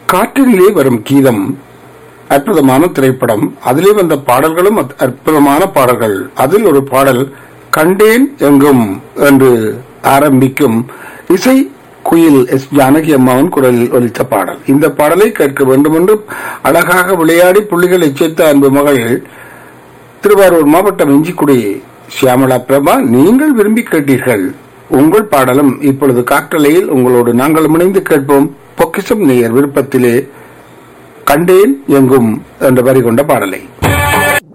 காற்றினிலே வரும் கீதம் அற்புதமான திரைப்படம் அதிலே வந்த பாடல்களும் அத்- அற்புதமான பாடல்கள் அதில் ஒரு பாடல் கண்டேன் எங்கும் என்று ஆரம்பிக்கும் இசை குயில் எஸ் ஜானகி அம்மாவின் குரலில் ஒலித்த பாடல் இந்த பாடலை கேட்க வேண்டும் என்று அழகாக விளையாடி புள்ளிகளை சேர்த்த அன்பு மகள் திருவாரூர் மாவட்டம் இஞ்சிக்குடி சியாமலா பிரபா நீங்கள் விரும்பி கேட்டீர்கள் உங்கள் பாடலும் இப்பொழுது காற்றலையில் உங்களோடு நாங்கள் இணைந்து கேட்போம் பொக்கிசம் நேயர் விருப்பத்திலே கண்டேன் எங்கும் என்ற வரி கொண்ட பாடலை